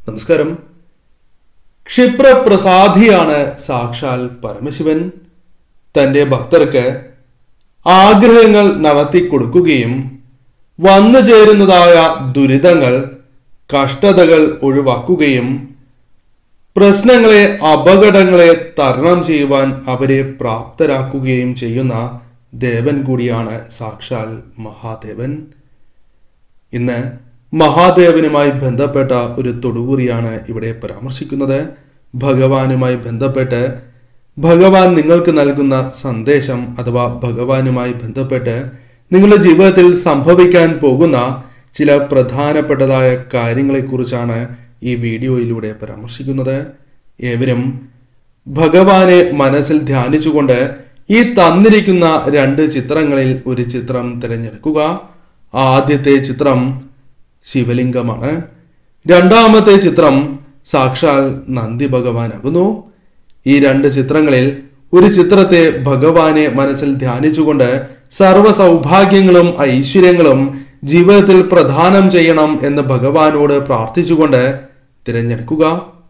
നമസ്കാരം ക്ഷിപ്രപ്രസാദിയാണ് സാക്ഷാൽ പരമശിവൻ തന്റെ ഭക്തർക്ക് ആഗ്രഹങ്ങൾ നടത്തി കൊടുക്കുകയും വന്നു ചേരുന്നതായ ദുരിതങ്ങൾ കഷ്ടതകൾ ഒഴിവാക്കുകയും പ്രശ്നങ്ങളെ അപകടങ്ങളെ തരണം ചെയ്യുവാൻ അവരെ പ്രാപ്തരാക്കുകയും ചെയ്യുന്ന ദേവൻ കൂടിയാണ് സാക്ഷാൽ മഹാദേവൻ ഇന്ന് മഹാദേവനുമായി ബന്ധപ്പെട്ട ഒരു തൊടുകുറിയാണ് ഇവിടെ പരാമർശിക്കുന്നത് ഭഗവാനുമായി ബന്ധപ്പെട്ട് ഭഗവാൻ നിങ്ങൾക്ക് നൽകുന്ന സന്ദേശം അഥവാ ഭഗവാനുമായി ബന്ധപ്പെട്ട് നിങ്ങളുടെ ജീവിതത്തിൽ സംഭവിക്കാൻ പോകുന്ന ചില പ്രധാനപ്പെട്ടതായ കാര്യങ്ങളെക്കുറിച്ചാണ് ഈ വീഡിയോയിലൂടെ പരാമർശിക്കുന്നത് ഏവരും ഭഗവാനെ മനസ്സിൽ ധ്യാനിച്ചുകൊണ്ട് ഈ തന്നിരിക്കുന്ന രണ്ട് ചിത്രങ്ങളിൽ ഒരു ചിത്രം തിരഞ്ഞെടുക്കുക ആദ്യത്തെ ചിത്രം ശിവലിംഗമാണ് രണ്ടാമത്തെ ചിത്രം സാക്ഷാൽ നന്ദി ഭഗവാനാകുന്നു ഈ രണ്ട് ചിത്രങ്ങളിൽ ഒരു ചിത്രത്തെ ഭഗവാനെ മനസ്സിൽ ധ്യാനിച്ചുകൊണ്ട് സർവ്വ സൗഭാഗ്യങ്ങളും ഐശ്വര്യങ്ങളും ജീവിതത്തിൽ പ്രദാനം ചെയ്യണം എന്ന് ഭഗവാനോട് പ്രാർത്ഥിച്ചുകൊണ്ട് തിരഞ്ഞെടുക്കുക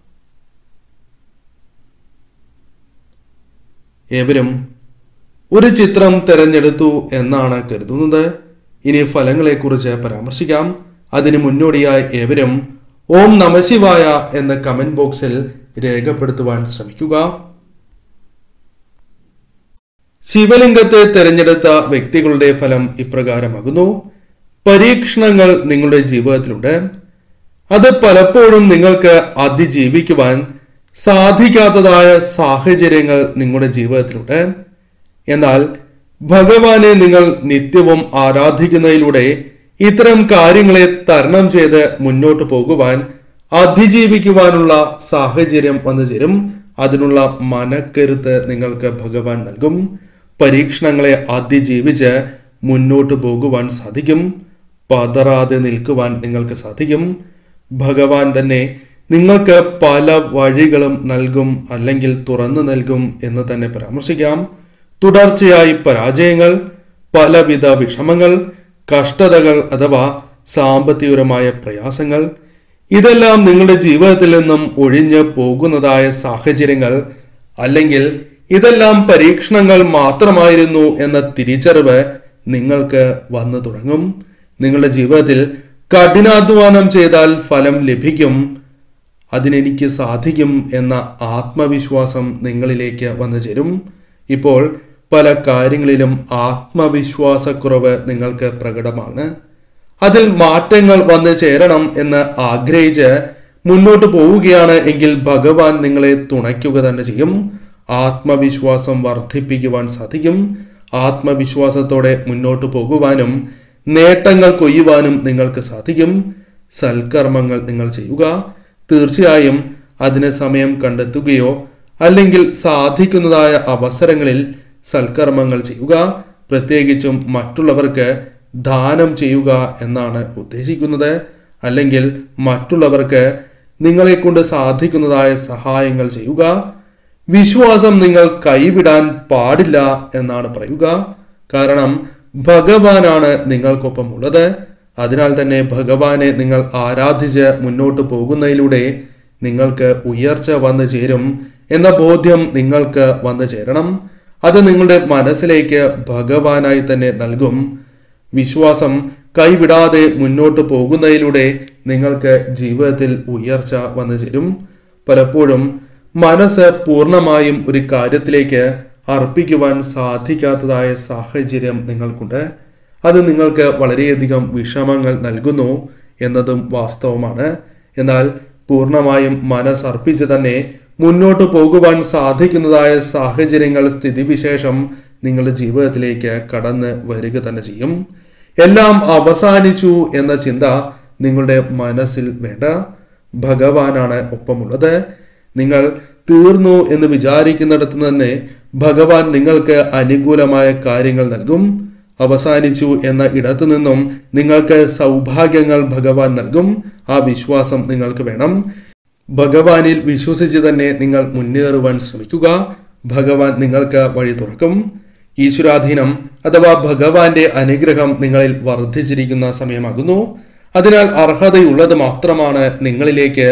ഏവരും ഒരു ചിത്രം തിരഞ്ഞെടുത്തു എന്നാണ് കരുതുന്നത് ഇനി ഫലങ്ങളെക്കുറിച്ച് പരാമർശിക്കാം അതിന് മുന്നോടിയായി ഏവരും ഓം നമശിവായ എന്ന കമന്റ് ബോക്സിൽ രേഖപ്പെടുത്തുവാൻ ശ്രമിക്കുക ശിവലിംഗത്തെ തിരഞ്ഞെടുത്ത വ്യക്തികളുടെ ഫലം ഇപ്രകാരമാകുന്നു പരീക്ഷണങ്ങൾ നിങ്ങളുടെ ജീവിതത്തിലുണ്ട് അത് പലപ്പോഴും നിങ്ങൾക്ക് അതിജീവിക്കുവാൻ സാധിക്കാത്തതായ സാഹചര്യങ്ങൾ നിങ്ങളുടെ ജീവിതത്തിലുണ്ട് എന്നാൽ ഭഗവാനെ നിങ്ങൾ നിത്യവും ആരാധിക്കുന്നതിലൂടെ ഇത്തരം കാര്യങ്ങളെ തരണം ചെയ്ത് മുന്നോട്ട് പോകുവാൻ അതിജീവിക്കുവാനുള്ള സാഹചര്യം വന്നു ചേരും അതിനുള്ള മനക്കരുത്ത് നിങ്ങൾക്ക് ഭഗവാൻ നൽകും പരീക്ഷണങ്ങളെ അതിജീവിച്ച് മുന്നോട്ട് പോകുവാൻ സാധിക്കും പതറാതെ നിൽക്കുവാൻ നിങ്ങൾക്ക് സാധിക്കും ഭഗവാൻ തന്നെ നിങ്ങൾക്ക് പല വഴികളും നൽകും അല്ലെങ്കിൽ തുറന്നു നൽകും എന്ന് തന്നെ പരാമർശിക്കാം തുടർച്ചയായി പരാജയങ്ങൾ പലവിധ വിഷമങ്ങൾ കഷ്ടതകൾ അഥവാ സാമ്പത്തികപരമായ പ്രയാസങ്ങൾ ഇതെല്ലാം നിങ്ങളുടെ ജീവിതത്തിൽ നിന്നും ഒഴിഞ്ഞു പോകുന്നതായ സാഹചര്യങ്ങൾ അല്ലെങ്കിൽ ഇതെല്ലാം പരീക്ഷണങ്ങൾ മാത്രമായിരുന്നു എന്ന തിരിച്ചറിവ് നിങ്ങൾക്ക് വന്നു തുടങ്ങും നിങ്ങളുടെ ജീവിതത്തിൽ കഠിനാധ്വാനം ചെയ്താൽ ഫലം ലഭിക്കും അതിനെനിക്ക് സാധിക്കും എന്ന ആത്മവിശ്വാസം നിങ്ങളിലേക്ക് വന്നു ചേരും ഇപ്പോൾ പല കാര്യങ്ങളിലും ആത്മവിശ്വാസക്കുറവ് നിങ്ങൾക്ക് പ്രകടമാണ് അതിൽ മാറ്റങ്ങൾ വന്നു ചേരണം എന്ന് ആഗ്രഹിച്ച് മുന്നോട്ട് പോവുകയാണ് എങ്കിൽ ഭഗവാൻ നിങ്ങളെ തുണയ്ക്കുക തന്നെ ചെയ്യും ആത്മവിശ്വാസം വർദ്ധിപ്പിക്കുവാൻ സാധിക്കും ആത്മവിശ്വാസത്തോടെ മുന്നോട്ട് പോകുവാനും നേട്ടങ്ങൾ കൊയ്യുവാനും നിങ്ങൾക്ക് സാധിക്കും സൽക്കർമ്മങ്ങൾ നിങ്ങൾ ചെയ്യുക തീർച്ചയായും അതിന് സമയം കണ്ടെത്തുകയോ അല്ലെങ്കിൽ സാധിക്കുന്നതായ അവസരങ്ങളിൽ സൽക്കർമ്മങ്ങൾ ചെയ്യുക പ്രത്യേകിച്ചും മറ്റുള്ളവർക്ക് ദാനം ചെയ്യുക എന്നാണ് ഉദ്ദേശിക്കുന്നത് അല്ലെങ്കിൽ മറ്റുള്ളവർക്ക് നിങ്ങളെ കൊണ്ട് സാധിക്കുന്നതായ സഹായങ്ങൾ ചെയ്യുക വിശ്വാസം നിങ്ങൾ കൈവിടാൻ പാടില്ല എന്നാണ് പറയുക കാരണം ഭഗവാനാണ് നിങ്ങൾക്കൊപ്പം ഉള്ളത് അതിനാൽ തന്നെ ഭഗവാനെ നിങ്ങൾ ആരാധിച്ച് മുന്നോട്ട് പോകുന്നതിലൂടെ നിങ്ങൾക്ക് ഉയർച്ച വന്നു ചേരും എന്ന ബോധ്യം നിങ്ങൾക്ക് വന്നു ചേരണം അത് നിങ്ങളുടെ മനസ്സിലേക്ക് ഭഗവാനായി തന്നെ നൽകും വിശ്വാസം കൈവിടാതെ മുന്നോട്ട് പോകുന്നതിലൂടെ നിങ്ങൾക്ക് ജീവിതത്തിൽ ഉയർച്ച വന്നു ചേരും പലപ്പോഴും മനസ്സ് പൂർണ്ണമായും ഒരു കാര്യത്തിലേക്ക് അർപ്പിക്കുവാൻ സാധിക്കാത്തതായ സാഹചര്യം നിങ്ങൾക്കുണ്ട് അത് നിങ്ങൾക്ക് വളരെയധികം വിഷമങ്ങൾ നൽകുന്നു എന്നതും വാസ്തവമാണ് എന്നാൽ പൂർണ്ണമായും മനസ്സർപ്പിച്ച് തന്നെ മുന്നോട്ട് പോകുവാൻ സാധിക്കുന്നതായ സാഹചര്യങ്ങൾ സ്ഥിതിവിശേഷം നിങ്ങളുടെ ജീവിതത്തിലേക്ക് കടന്ന് വരിക തന്നെ ചെയ്യും എല്ലാം അവസാനിച്ചു എന്ന ചിന്ത നിങ്ങളുടെ മനസ്സിൽ വേണ്ട ഭഗവാനാണ് ഒപ്പമുള്ളത് നിങ്ങൾ തീർന്നു എന്ന് വിചാരിക്കുന്നിടത്ത് തന്നെ ഭഗവാൻ നിങ്ങൾക്ക് അനുകൂലമായ കാര്യങ്ങൾ നൽകും അവസാനിച്ചു എന്ന ഇടത്തു നിന്നും നിങ്ങൾക്ക് സൗഭാഗ്യങ്ങൾ ഭഗവാൻ നൽകും ആ വിശ്വാസം നിങ്ങൾക്ക് വേണം ഭഗവാനിൽ വിശ്വസിച്ച് തന്നെ നിങ്ങൾ മുന്നേറുവാൻ ശ്രമിക്കുക ഭഗവാൻ നിങ്ങൾക്ക് വഴി തുറക്കും ഈശ്വരാധീനം അഥവാ ഭഗവാന്റെ അനുഗ്രഹം നിങ്ങളിൽ വർദ്ധിച്ചിരിക്കുന്ന സമയമാകുന്നു അതിനാൽ അർഹതയുള്ളത് മാത്രമാണ് നിങ്ങളിലേക്ക്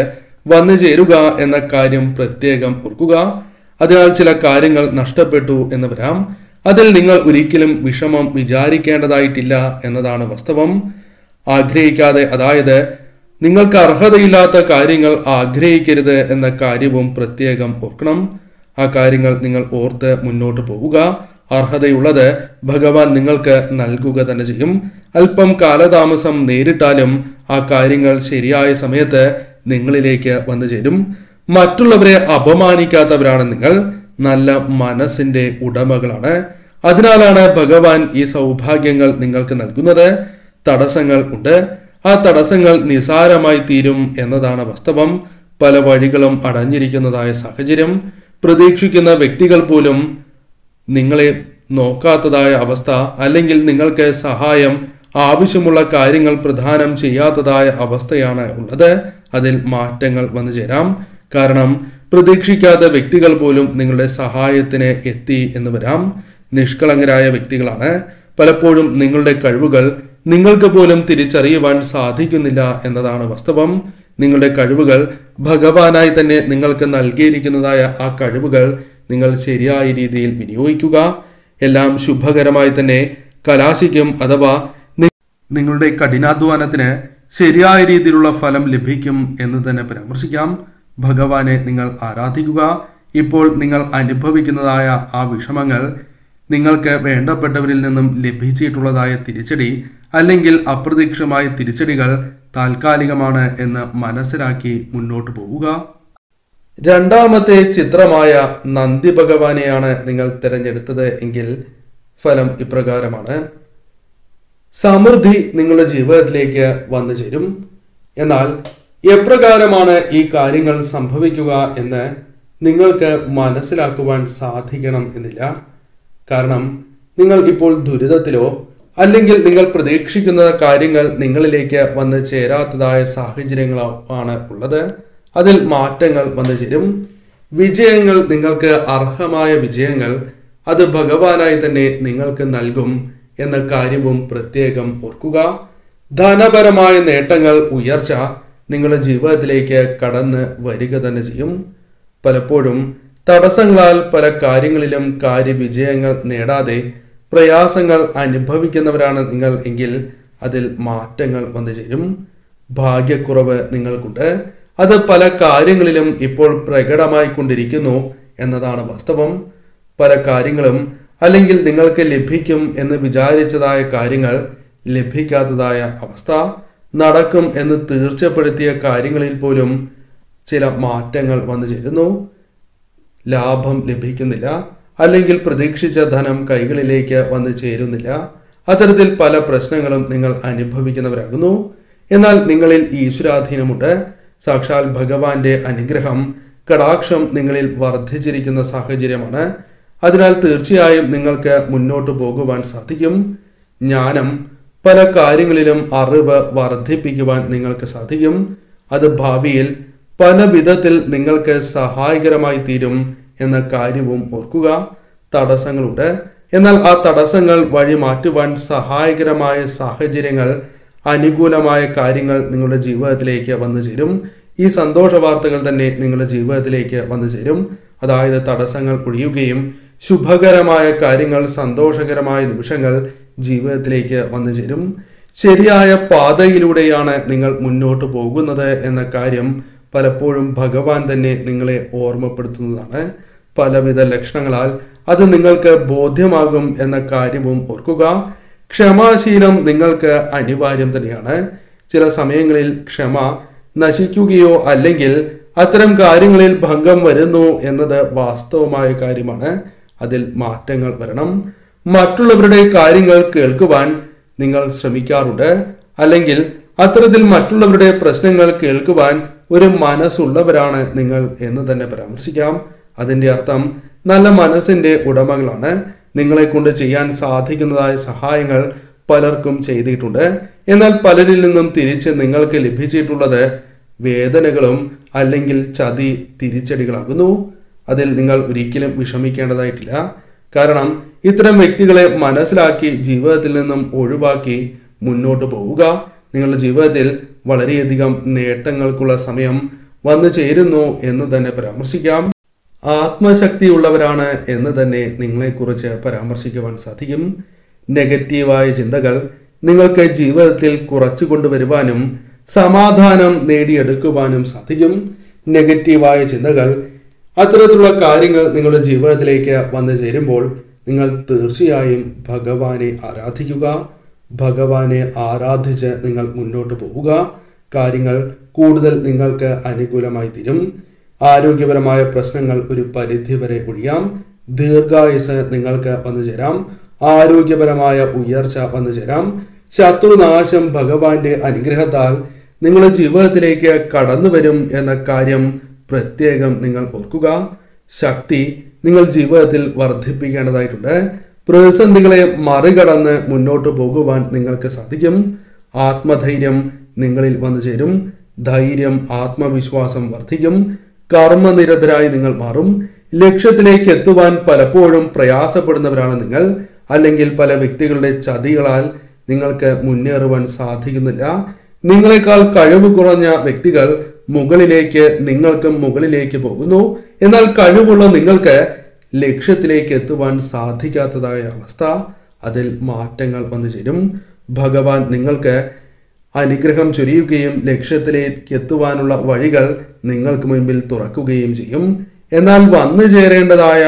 വന്നു ചേരുക എന്ന കാര്യം പ്രത്യേകം ഓർക്കുക അതിനാൽ ചില കാര്യങ്ങൾ നഷ്ടപ്പെട്ടു എന്ന് വരാം അതിൽ നിങ്ങൾ ഒരിക്കലും വിഷമം വിചാരിക്കേണ്ടതായിട്ടില്ല എന്നതാണ് വാസ്തവം ആഗ്രഹിക്കാതെ അതായത് നിങ്ങൾക്ക് അർഹതയില്ലാത്ത കാര്യങ്ങൾ ആഗ്രഹിക്കരുത് എന്ന കാര്യവും പ്രത്യേകം ഓർക്കണം ആ കാര്യങ്ങൾ നിങ്ങൾ ഓർത്ത് മുന്നോട്ട് പോവുക അർഹതയുള്ളത് ഭഗവാൻ നിങ്ങൾക്ക് നൽകുക തന്നെ ചെയ്യും അല്പം കാലതാമസം നേരിട്ടാലും ആ കാര്യങ്ങൾ ശരിയായ സമയത്ത് നിങ്ങളിലേക്ക് വന്നു ചേരും മറ്റുള്ളവരെ അപമാനിക്കാത്തവരാണ് നിങ്ങൾ നല്ല മനസ്സിന്റെ ഉടമകളാണ് അതിനാലാണ് ഭഗവാൻ ഈ സൗഭാഗ്യങ്ങൾ നിങ്ങൾക്ക് നൽകുന്നത് തടസ്സങ്ങൾ ഉണ്ട് ആ തടസ്സങ്ങൾ നിസാരമായി തീരും എന്നതാണ് വാസ്തവം പല വഴികളും അടഞ്ഞിരിക്കുന്നതായ സാഹചര്യം പ്രതീക്ഷിക്കുന്ന വ്യക്തികൾ പോലും നിങ്ങളെ നോക്കാത്തതായ അവസ്ഥ അല്ലെങ്കിൽ നിങ്ങൾക്ക് സഹായം ആവശ്യമുള്ള കാര്യങ്ങൾ പ്രദാനം ചെയ്യാത്തതായ അവസ്ഥയാണ് ഉള്ളത് അതിൽ മാറ്റങ്ങൾ വന്നു ചേരാം കാരണം പ്രതീക്ഷിക്കാത്ത വ്യക്തികൾ പോലും നിങ്ങളുടെ സഹായത്തിന് എത്തി എന്ന് വരാം നിഷ്കളങ്കരായ വ്യക്തികളാണ് പലപ്പോഴും നിങ്ങളുടെ കഴിവുകൾ നിങ്ങൾക്ക് പോലും തിരിച്ചറിയുവാൻ സാധിക്കുന്നില്ല എന്നതാണ് വാസ്തവം നിങ്ങളുടെ കഴിവുകൾ ഭഗവാനായി തന്നെ നിങ്ങൾക്ക് നൽകിയിരിക്കുന്നതായ ആ കഴിവുകൾ നിങ്ങൾ ശരിയായ രീതിയിൽ വിനിയോഗിക്കുക എല്ലാം ശുഭകരമായി തന്നെ കലാശിക്കും അഥവാ നി- നിങ്ങളുടെ കഠിനാധ്വാനത്തിന് ശരിയായ രീതിയിലുള്ള ഫലം ലഭിക്കും എന്ന് തന്നെ പരാമർശിക്കാം ഭഗവാനെ നിങ്ങൾ ആരാധിക്കുക ഇപ്പോൾ നിങ്ങൾ അനുഭവിക്കുന്നതായ ആ വിഷമങ്ങൾ നിങ്ങൾക്ക് വേണ്ടപ്പെട്ടവരിൽ നിന്നും ലഭിച്ചിട്ടുള്ളതായ തിരിച്ചടി അല്ലെങ്കിൽ അപ്രതീക്ഷിതമായ തിരിച്ചടികൾ താൽക്കാലികമാണ് എന്ന് മനസ്സിലാക്കി മുന്നോട്ട് പോവുക രണ്ടാമത്തെ ചിത്രമായ നന്ദി ഭഗവാനെയാണ് നിങ്ങൾ തിരഞ്ഞെടുത്തത് എങ്കിൽ ഫലം ഇപ്രകാരമാണ് സമൃദ്ധി നിങ്ങളുടെ ജീവിതത്തിലേക്ക് വന്നു ചേരും എന്നാൽ എപ്രകാരമാണ് ഈ കാര്യങ്ങൾ സംഭവിക്കുക എന്ന് നിങ്ങൾക്ക് മനസ്സിലാക്കുവാൻ സാധിക്കണം എന്നില്ല കാരണം നിങ്ങൾ ഇപ്പോൾ ദുരിതത്തിലോ അല്ലെങ്കിൽ നിങ്ങൾ പ്രതീക്ഷിക്കുന്ന കാര്യങ്ങൾ നിങ്ങളിലേക്ക് വന്ന് ചേരാത്തതായ സാഹചര്യങ്ങളോ ആണ് ഉള്ളത് അതിൽ മാറ്റങ്ങൾ വന്നു ചേരും വിജയങ്ങൾ നിങ്ങൾക്ക് അർഹമായ വിജയങ്ങൾ അത് ഭഗവാനായി തന്നെ നിങ്ങൾക്ക് നൽകും എന്ന കാര്യവും പ്രത്യേകം ഓർക്കുക ധനപരമായ നേട്ടങ്ങൾ ഉയർച്ച നിങ്ങളുടെ ജീവിതത്തിലേക്ക് കടന്ന് വരിക തന്നെ ചെയ്യും പലപ്പോഴും തടസ്സങ്ങളാൽ പല കാര്യങ്ങളിലും കാര്യവിജയങ്ങൾ നേടാതെ പ്രയാസങ്ങൾ അനുഭവിക്കുന്നവരാണ് നിങ്ങൾ എങ്കിൽ അതിൽ മാറ്റങ്ങൾ വന്നു ചേരും ഭാഗ്യക്കുറവ് നിങ്ങൾക്കുണ്ട് അത് പല കാര്യങ്ങളിലും ഇപ്പോൾ പ്രകടമായി കൊണ്ടിരിക്കുന്നു എന്നതാണ് വാസ്തവം പല കാര്യങ്ങളും അല്ലെങ്കിൽ നിങ്ങൾക്ക് ലഭിക്കും എന്ന് വിചാരിച്ചതായ കാര്യങ്ങൾ ലഭിക്കാത്തതായ അവസ്ഥ നടക്കും എന്ന് തീർച്ചപ്പെടുത്തിയ കാര്യങ്ങളിൽ പോലും ചില മാറ്റങ്ങൾ വന്നു ചേരുന്നു ലാഭം ലഭിക്കുന്നില്ല അല്ലെങ്കിൽ പ്രതീക്ഷിച്ച ധനം കൈകളിലേക്ക് വന്നു ചേരുന്നില്ല അത്തരത്തിൽ പല പ്രശ്നങ്ങളും നിങ്ങൾ അനുഭവിക്കുന്നവരാകുന്നു എന്നാൽ നിങ്ങളിൽ ഈശ്വരാധീനമുണ്ട് സാക്ഷാൽ ഭഗവാന്റെ അനുഗ്രഹം കടാക്ഷം നിങ്ങളിൽ വർദ്ധിച്ചിരിക്കുന്ന സാഹചര്യമാണ് അതിനാൽ തീർച്ചയായും നിങ്ങൾക്ക് മുന്നോട്ട് പോകുവാൻ സാധിക്കും ജ്ഞാനം പല കാര്യങ്ങളിലും അറിവ് വർദ്ധിപ്പിക്കുവാൻ നിങ്ങൾക്ക് സാധിക്കും അത് ഭാവിയിൽ പല വിധത്തിൽ നിങ്ങൾക്ക് സഹായകരമായി തീരും എന്ന കാര്യവും ഓർക്കുക തടസ്സങ്ങളുണ്ട് എന്നാൽ ആ തടസ്സങ്ങൾ വഴി മാറ്റുവാൻ സഹായകരമായ സാഹചര്യങ്ങൾ അനുകൂലമായ കാര്യങ്ങൾ നിങ്ങളുടെ ജീവിതത്തിലേക്ക് വന്നു ചേരും ഈ സന്തോഷ വാർത്തകൾ തന്നെ നിങ്ങളുടെ ജീവിതത്തിലേക്ക് വന്നു ചേരും അതായത് തടസ്സങ്ങൾ ഒഴിയുകയും ശുഭകരമായ കാര്യങ്ങൾ സന്തോഷകരമായ നിമിഷങ്ങൾ ജീവിതത്തിലേക്ക് വന്നു ചേരും ശരിയായ പാതയിലൂടെയാണ് നിങ്ങൾ മുന്നോട്ട് പോകുന്നത് എന്ന കാര്യം പലപ്പോഴും ഭഗവാൻ തന്നെ നിങ്ങളെ ഓർമ്മപ്പെടുത്തുന്നതാണ് പലവിധ ലക്ഷണങ്ങളാൽ അത് നിങ്ങൾക്ക് ബോധ്യമാകും എന്ന കാര്യവും ഓർക്കുക ക്ഷമാശീലം നിങ്ങൾക്ക് അനിവാര്യം തന്നെയാണ് ചില സമയങ്ങളിൽ ക്ഷമ നശിക്കുകയോ അല്ലെങ്കിൽ അത്തരം കാര്യങ്ങളിൽ ഭംഗം വരുന്നു എന്നത് വാസ്തവമായ കാര്യമാണ് അതിൽ മാറ്റങ്ങൾ വരണം മറ്റുള്ളവരുടെ കാര്യങ്ങൾ കേൾക്കുവാൻ നിങ്ങൾ ശ്രമിക്കാറുണ്ട് അല്ലെങ്കിൽ അത്തരത്തിൽ മറ്റുള്ളവരുടെ പ്രശ്നങ്ങൾ കേൾക്കുവാൻ ഒരു മനസ്സുള്ളവരാണ് നിങ്ങൾ എന്ന് തന്നെ പരാമർശിക്കാം അതിന്റെ അർത്ഥം നല്ല മനസ്സിന്റെ ഉടമകളാണ് നിങ്ങളെ കൊണ്ട് ചെയ്യാൻ സാധിക്കുന്നതായ സഹായങ്ങൾ പലർക്കും ചെയ്തിട്ടുണ്ട് എന്നാൽ പലരിൽ നിന്നും തിരിച്ച് നിങ്ങൾക്ക് ലഭിച്ചിട്ടുള്ളത് വേദനകളും അല്ലെങ്കിൽ ചതി തിരിച്ചടികളാകുന്നു അതിൽ നിങ്ങൾ ഒരിക്കലും വിഷമിക്കേണ്ടതായിട്ടില്ല കാരണം ഇത്തരം വ്യക്തികളെ മനസ്സിലാക്കി ജീവിതത്തിൽ നിന്നും ഒഴിവാക്കി മുന്നോട്ട് പോവുക നിങ്ങളുടെ ജീവിതത്തിൽ വളരെയധികം നേട്ടങ്ങൾക്കുള്ള സമയം വന്നു ചേരുന്നു എന്ന് തന്നെ പരാമർശിക്കാം ആത്മശക്തിയുള്ളവരാണ് എന്ന് തന്നെ നിങ്ങളെക്കുറിച്ച് പരാമർശിക്കുവാൻ സാധിക്കും നെഗറ്റീവായ ചിന്തകൾ നിങ്ങൾക്ക് ജീവിതത്തിൽ കുറച്ചു കൊണ്ടുവരുവാനും സമാധാനം നേടിയെടുക്കുവാനും സാധിക്കും നെഗറ്റീവായ ചിന്തകൾ അത്തരത്തിലുള്ള കാര്യങ്ങൾ നിങ്ങളുടെ ജീവിതത്തിലേക്ക് വന്നു ചേരുമ്പോൾ നിങ്ങൾ തീർച്ചയായും ഭഗവാനെ ആരാധിക്കുക ഭഗവാനെ ആരാധിച്ച് നിങ്ങൾ മുന്നോട്ട് പോവുക കാര്യങ്ങൾ കൂടുതൽ നിങ്ങൾക്ക് അനുകൂലമായി തീരും ആരോഗ്യപരമായ പ്രശ്നങ്ങൾ ഒരു പരിധിവരെ ഒഴിയാം ദീർഘായുസ് നിങ്ങൾക്ക് വന്നു ചേരാം ആരോഗ്യപരമായ ഉയർച്ച വന്നു ചേരാം ശത്രുനാശം ഭഗവാന്റെ അനുഗ്രഹത്താൽ നിങ്ങളുടെ ജീവിതത്തിലേക്ക് കടന്നു വരും എന്ന കാര്യം പ്രത്യേകം നിങ്ങൾ ഓർക്കുക ശക്തി നിങ്ങൾ ജീവിതത്തിൽ വർദ്ധിപ്പിക്കേണ്ടതായിട്ടുണ്ട് പ്രതിസന്ധികളെ മറികടന്ന് മുന്നോട്ട് പോകുവാൻ നിങ്ങൾക്ക് സാധിക്കും ആത്മധൈര്യം നിങ്ങളിൽ വന്നു ചേരും ധൈര്യം ആത്മവിശ്വാസം വർദ്ധിക്കും കർമ്മനിരതരായി നിങ്ങൾ മാറും ലക്ഷ്യത്തിലേക്ക് എത്തുവാൻ പലപ്പോഴും പ്രയാസപ്പെടുന്നവരാണ് നിങ്ങൾ അല്ലെങ്കിൽ പല വ്യക്തികളുടെ ചതികളാൽ നിങ്ങൾക്ക് മുന്നേറുവാൻ സാധിക്കുന്നില്ല നിങ്ങളെക്കാൾ കഴിവ് കുറഞ്ഞ വ്യക്തികൾ മുകളിലേക്ക് നിങ്ങൾക്കും മുകളിലേക്ക് പോകുന്നു എന്നാൽ കഴിവുള്ള നിങ്ങൾക്ക് ലക്ഷ്യത്തിലേക്ക് എത്തുവാൻ സാധിക്കാത്തതായ അവസ്ഥ അതിൽ മാറ്റങ്ങൾ വന്നു ചേരും ഭഗവാൻ നിങ്ങൾക്ക് അനുഗ്രഹം ചൊരിയുകയും ലക്ഷ്യത്തിലേക്ക് എത്തുവാനുള്ള വഴികൾ നിങ്ങൾക്ക് മുൻപിൽ തുറക്കുകയും ചെയ്യും എന്നാൽ വന്നു ചേരേണ്ടതായ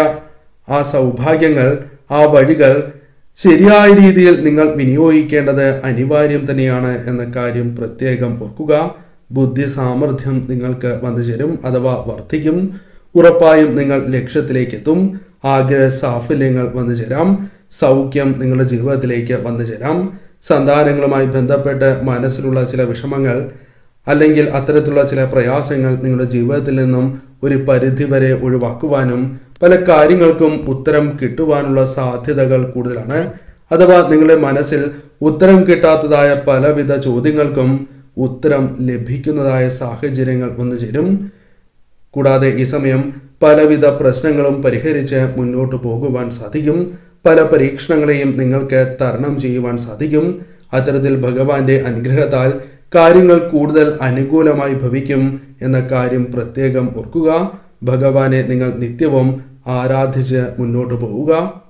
ആ സൗഭാഗ്യങ്ങൾ ആ വഴികൾ ശരിയായ രീതിയിൽ നിങ്ങൾ വിനിയോഗിക്കേണ്ടത് അനിവാര്യം തന്നെയാണ് എന്ന കാര്യം പ്രത്യേകം ഓർക്കുക ബുദ്ധി സാമർഥ്യം നിങ്ങൾക്ക് വന്നു ചേരും അഥവാ വർദ്ധിക്കും ഉറപ്പായും നിങ്ങൾ ലക്ഷ്യത്തിലേക്ക് എത്തും ആഗ്രഹ സാഫല്യങ്ങൾ വന്നു ചേരാം സൗഖ്യം നിങ്ങളുടെ ജീവിതത്തിലേക്ക് വന്നു ചേരാം സന്താനങ്ങളുമായി ബന്ധപ്പെട്ട് മനസ്സിലുള്ള ചില വിഷമങ്ങൾ അല്ലെങ്കിൽ അത്തരത്തിലുള്ള ചില പ്രയാസങ്ങൾ നിങ്ങളുടെ ജീവിതത്തിൽ നിന്നും ഒരു പരിധിവരെ ഒഴിവാക്കുവാനും പല കാര്യങ്ങൾക്കും ഉത്തരം കിട്ടുവാനുള്ള സാധ്യതകൾ കൂടുതലാണ് അഥവാ നിങ്ങളുടെ മനസ്സിൽ ഉത്തരം കിട്ടാത്തതായ പലവിധ ചോദ്യങ്ങൾക്കും ഉത്തരം ലഭിക്കുന്നതായ സാഹചര്യങ്ങൾ വന്നു ചേരും കൂടാതെ ഈ സമയം പലവിധ പ്രശ്നങ്ങളും പരിഹരിച്ച് മുന്നോട്ട് പോകുവാൻ സാധിക്കും പല പരീക്ഷണങ്ങളെയും നിങ്ങൾക്ക് തരണം ചെയ്യുവാൻ സാധിക്കും അത്തരത്തിൽ ഭഗവാന്റെ അനുഗ്രഹത്താൽ കാര്യങ്ങൾ കൂടുതൽ അനുകൂലമായി ഭവിക്കും എന്ന കാര്യം പ്രത്യേകം ഓർക്കുക ഭഗവാനെ നിങ്ങൾ നിത്യവും ആരാധിച്ച് മുന്നോട്ട് പോവുക